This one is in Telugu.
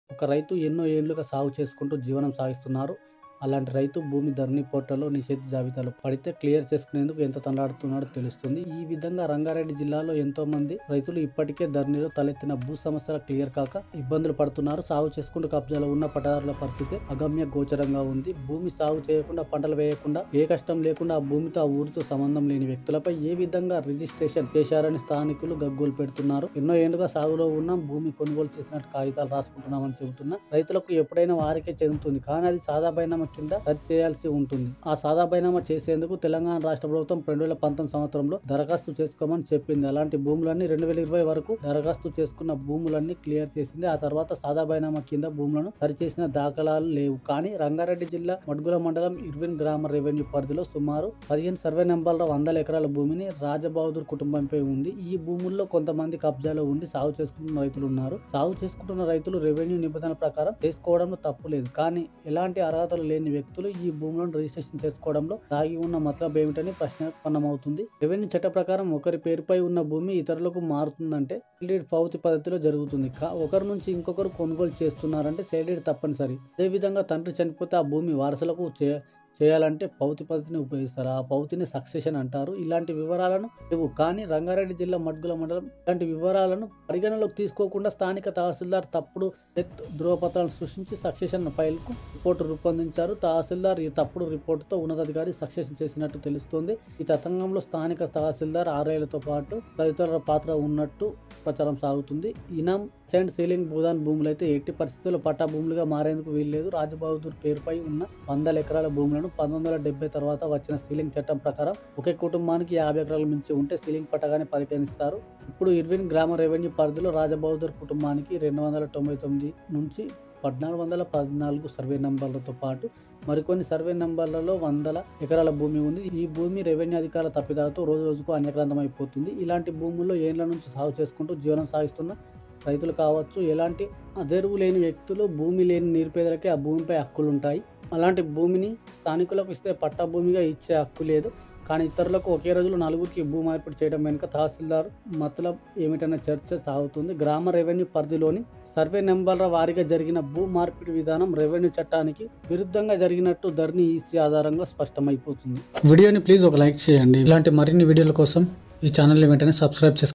ఒక రైతు ఎన్నో ఏళ్లుగా సాగు చేసుకుంటూ జీవనం సాగిస్తున్నారు అలాంటి రైతు భూమి ధరణి పోర్టల్లో నిషేధ జాబితాలో పడితే క్లియర్ చేసుకునేందుకు ఎంత తండాడుతున్నాడో తెలుస్తుంది ఈ విధంగా రంగారెడ్డి జిల్లాలో ఎంతో మంది రైతులు ఇప్పటికే ధరణిలో తలెత్తిన భూ సమస్యల క్లియర్ కాక ఇబ్బందులు పడుతున్నారు సాగు చేసుకుంటూ కబ్జాలో ఉన్న పట్టదారుల పరిస్థితి అగమ్య గోచరంగా ఉంది భూమి సాగు చేయకుండా పంటలు వేయకుండా ఏ కష్టం లేకుండా ఆ భూమితో ఆ ఊరితో సంబంధం లేని వ్యక్తులపై ఏ విధంగా రిజిస్ట్రేషన్ చేశారని స్థానికులు గగ్గోలు పెడుతున్నారు ఎన్నో ఏళ్లుగా సాగులో ఉన్న భూమి కొనుగోలు చేసినట్టు కాగితాలు రాసుకుంటున్నామని చెబుతున్నా రైతులకు ఎప్పుడైనా వారికే చెందుతుంది కానీ అది సాదా బైనామా కింద రద్దు చేయాల్సి ఉంటుంది ఆ సాదా బైనామా చేసేందుకు తెలంగాణ రాష్ట్ర ప్రభుత్వం రెండు వేల పంతొమ్మిది సంవత్సరంలో దరఖాస్తు చేసుకోమని చెప్పింది అలాంటి భూములన్నీ రెండు వేల ఇరవై వరకు దరఖాస్తు చేసుకున్న భూములన్నీ క్లియర్ చేసింది ఆ తర్వాత సాదా బైనామా కింద భూములను సరిచేసిన దాఖలాలు లేవు కానీ రంగారెడ్డి జిల్లా మడ్గుల మండలం ఇర్విన్ గ్రామ రెవెన్యూ పరిధిలో సుమారు పదిహేను సర్వే నెంబర్ల వందల ఎకరాల భూమిని రాజబహదూర్ కుటుంబంపై ఉంది ఈ భూముల్లో కొంతమంది కబ్జాలో ఉండి సాగు చేసుకుంటున్న రైతులు ఉన్నారు సాగు చేసుకుంటున్న రైతులు రెవెన్యూ నిబంధనల ప్రకారం చేసుకోవడంలో తప్పు లేదు కానీ ఎలాంటి అర్హతలు లేని వ్యక్తులు ఈ భూములను రిజిస్ట్రేషన్ చేసుకోవడంలో దాగి ఉన్న మతలబ్ ఏమిటని ప్రశ్నాపన్నమవుతుంది రెవెన్యూ చట్ట ప్రకారం ఒకరి పేరుపై ఉన్న భూమి ఇతరులకు మారుతుందంటే సేల్డీడ్ పౌతి పద్ధతిలో జరుగుతుంది కా- ఒకరి నుంచి ఇంకొకరు కొనుగోలు చేస్తున్నారంటే సేల్డీడ్ తప్పనిసరి అదేవిధంగా తండ్రి చనిపోతే ఆ భూమి వారసులకు చే చేయాలంటే పౌతి పద్ధతిని ఉపయోగిస్తారు ఆ పౌతిని సక్సెషన్ అంటారు ఇలాంటి వివరాలను లేవు కానీ రంగారెడ్డి జిల్లా మడ్గుల మండలం ఇలాంటి వివరాలను పరిగణలోకి తీసుకోకుండా స్థానిక తహసీల్దార్ తప్పుడు డెత్ ధృవపత్రాలను సృష్టించి సక్సెషన్ ఫైల్కు రిపోర్టు రూపొందించారు తహసీల్దార్ ఈ తప్పుడు రిపోర్టుతో ఉన్నతాధికారి సక్సెషన్ చేసినట్టు తెలుస్తోంది ఈ తతంగంలో స్థానిక తహసీల్దార్ ఆర్ఐలతో పాటు తదితరుల పాత్ర ఉన్నట్టు ప్రచారం సాగుతుంది ఇనాం సెండ్ సీలింగ్ భూదాన్ భూములు అయితే ఎట్టి పరిస్థితుల్లో పట్టా భూములుగా మారేందుకు వీల్లేదు రాజబహదూర్ పేరుపై ఉన్న వందల ఎకరాల భూములను పంతొమ్మిది వందల డెబ్బై తర్వాత వచ్చిన సీలింగ్ చట్టం ప్రకారం ఒకే కుటుంబానికి యాభై ఎకరాల మించి ఉంటే సీలింగ్ పట్టగానే పరిగణిస్తారు ఇప్పుడు ఇర్విన్ గ్రామ రెవెన్యూ పరిధిలో రాజబహదూర్ కుటుంబానికి రెండు వందల తొంభై తొమ్మిది నుంచి పద్నాలుగు వందల పద్నాలుగు సర్వే నంబర్లతో పాటు మరికొన్ని సర్వే నంబర్లలో వందల ఎకరాల భూమి ఉంది ఈ భూమి రెవెన్యూ అధికారుల తప్పిదాలతో రోజు రోజుకు అన్యక్రాంతం అయిపోతుంది ఇలాంటి భూముల్లో ఏండ్ల నుంచి సాగు చేసుకుంటూ జీవనం సాగిస్తున్న రైతులు కావచ్చు ఎలాంటి అదెరువు లేని వ్యక్తులు భూమి లేని నిరుపేదలకే ఆ భూమిపై హక్కులు ఉంటాయి అలాంటి భూమిని స్థానికులకు ఇస్తే పట్టా భూమిగా ఇచ్చే హక్కు లేదు కానీ ఇతరులకు ఒకే రోజులో నలుగురికి భూ మార్పిడి చేయడం వెనుక తహసీల్దార్ మతలబ్ ఏమిటన్న చర్చ సాగుతుంది గ్రామ రెవెన్యూ పరిధిలోని సర్వే నెంబర్ల వారీగా జరిగిన భూ మార్పిడి విధానం రెవెన్యూ చట్టానికి విరుద్ధంగా జరిగినట్టు ధరణి ఈసీ ఆధారంగా స్పష్టమైపోతుంది వీడియోని ప్లీజ్ ఒక లైక్ చేయండి ఇలాంటి మరిన్ని వీడియోల కోసం ఈ ఛానల్ని వెంటనే సబ్స్క్రైబ్ చేసుకోండి